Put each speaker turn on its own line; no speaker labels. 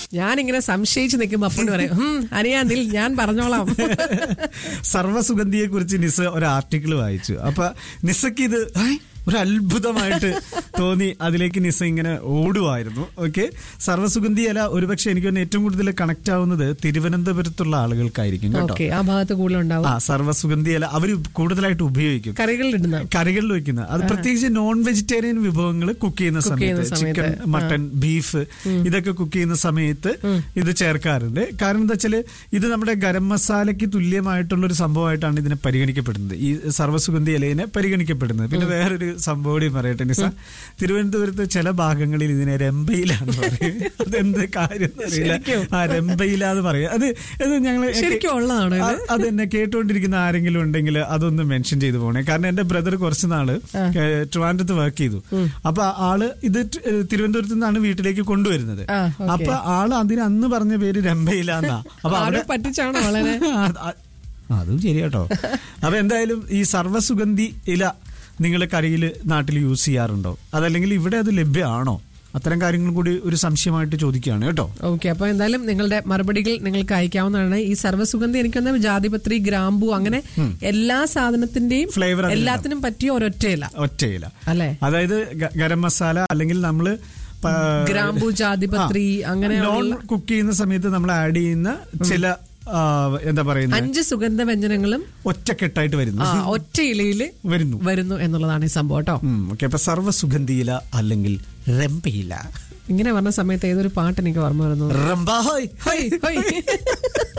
ഞാനിങ്ങനെ സംശയിച്ച് നിൽക്കുമ്പോ അപ്പുണ്ട് പറയും "ഹും, അറിയാന്നിൽ ഞാൻ പറഞ്ഞോളാം
സർവ്വസുഗന്ധിയെ കുറിച്ച് നിസ ഒരു ആർട്ടിക്കിൾ വായിച്ചു അപ്പൊ നിസക്ക് ഇത് "ഐ, ഒരു അത്ഭുതമായിട്ട് തോന്നി അതിലേക്ക് നിസ ഇങ്ങനെ ഓടുമായിരുന്നു ഓക്കെ സർവ്വസുഗന്ധി ഇല ഒരുപക്ഷെ എനിക്ക് തോന്നുന്നു ഏറ്റവും കൂടുതൽ കണക്ട് ആവുന്നത് തിരുവനന്തപുരത്തുള്ള ആളുകൾക്കായിരിക്കും കേട്ടോ
ഓക്കെ ആ ഭാഗത്ത് കൂടുതലുണ്ടാവും
ആ സർവ്വസുഗന്ധി ഇല അവർ കൂടുതലായിട്ട് ഉപയോഗിക്കും
കറികളിൽ ഇടുന്ന
കറികളിൽ വെക്കുന്നത് അത് പ്രത്യേകിച്ച് നോൺ വെജിറ്റേറിയൻ വിഭവങ്ങൾ കുക്ക് ചെയ്യുന്ന
ചെയ്യുന്ന
സമയത്ത് ചിക്കൻ
സമയത്ത്.
മട്ടൺ ബീഫ് ഇതൊക്കെ കുക്ക് ചെയ്യുന്ന സമയത്ത് ഇത് ചേർക്കാറുണ്ട് കാരണം എന്താ വെച്ചാല് ഇത് നമ്മുടെ ഗരം മസാലയ്ക്ക് തുല്യമായിട്ടുള്ള ഒരു സംഭവമായിട്ടാണ് ഇതിനെ പരിഗണിക്കപ്പെടുന്നത് ഈ സർവ്വസുഗന്ധി ഇലയിനെ പരിഗണിക്കപ്പെടുന്നത് പിന്നെ വേറൊരു സംഭവം കൂടി പറയട്ടെ നിസ തിരുവനന്തപുരത്ത് ചില ഭാഗങ്ങളിൽ ഇതിനെ രമ്പയിലാന്ന് പറയും അതെന്ത് കാര്യം അറിയില്ല
ശരിക്കും?
ആ രമ്പയില എന്ന് പറയും അത് ഇത് ഞങ്ങള്
ശരിക്കും ഉള്ളതാണോ ഇത്?
ആ, അത് എന്നെ കേട്ടുകൊണ്ടിരിക്കുന്ന ആരെങ്കിലും ഉണ്ടെങ്കിൽ അതൊന്ന് മെൻഷൻ ചെയ്തു പോണേ കാരണം എന്റെ ബ്രദർ കുറച്ച് നാള് ഏ, ട്രിവാൻഡ്രത്ത് വർക്ക് ചെയ്തു അപ്പൊ ആള് ഇത് ട്- ഏ, തിരുവനന്തപുരത്ത് നിന്നാണ് വീട്ടിലേക്ക് കൊണ്ടുവരുന്നത്
ആ, okay.
അപ്പൊ ആള് അതിന് അന്ന് പറഞ്ഞ പേര് രമ്പയില എന്നാ അപ്പൊ
ആരെ
അവിടെ
പറ്റിച്ചാണോ വളരെ
ആ, ആ, അതും ശരിയാട്ടോ അപ്പൊ എന്തായാലും ഈ സർവ്വസുഗന്ധി ഇല നിങ്ങൾ കറിയിൽ നാട്ടിൽ യൂസ് ചെയ്യാറുണ്ടോ അതല്ലെങ്കിൽ ഇവിടെ അത് ലഭ്യമാണോ അത്തരം കാര്യങ്ങളും കൂടി ഒരു സംശയമായിട്ട് ചോദിക്കുകയാണ് കേട്ടോ
ഓക്കെ അപ്പൊ എന്തായാലും നിങ്ങളുടെ മറുപടികൾ നിങ്ങൾക്ക് അയക്കാവുന്നതാണ് ഈ സർവ്വസുഗന്ധി എനിക്കൊന്ന് ജാതിപത്രി ഗ്രാമ്പു അങ്ങനെ എല്ലാ സാധനത്തിന്റെയും
Flavour അതിലുണ്ടാവും.
എല്ലാത്തിനും പറ്റിയ ഒരൊറ്റയില
ഒറ്റയില
അല്ലേ
അതായത് ഗ- ഗരം മസാല അല്ലെങ്കിൽ നമ്മള് പ-
ഗ്രാമ്പു ജാതിപത്രി അങ്ങനെ
നോൺ കുക്ക് ചെയ്യുന്ന സമയത്ത് നമ്മൾ ആഡ് ചെയ്യുന്ന ചില ആ, എന്താ പറയുന്നത്
അഞ്ച് സുഗന്ധ വ്യഞ്ജനങ്ങളും
ഒറ്റക്കെട്ടായിട്ട് വരുന്നു
ആ, ഒറ്റ ഇലയില്
വരുന്നു
വരുന്നു എന്നുള്ളതാണ് ഈ സംഭവം കേട്ടോ
ഓക്കെ അപ്പൊ സർവ്വസുഗന്ധിയില അല്ലെങ്കിൽ രമ്പയില
ഇങ്ങനെ പറഞ്ഞ സമയത്ത് ഏതൊരു പാട്ട് എനിക്ക് ഓർമ്മ വരുന്നു
റംബ ഹോയ്
ഹൊയ്, ഹൊയ്.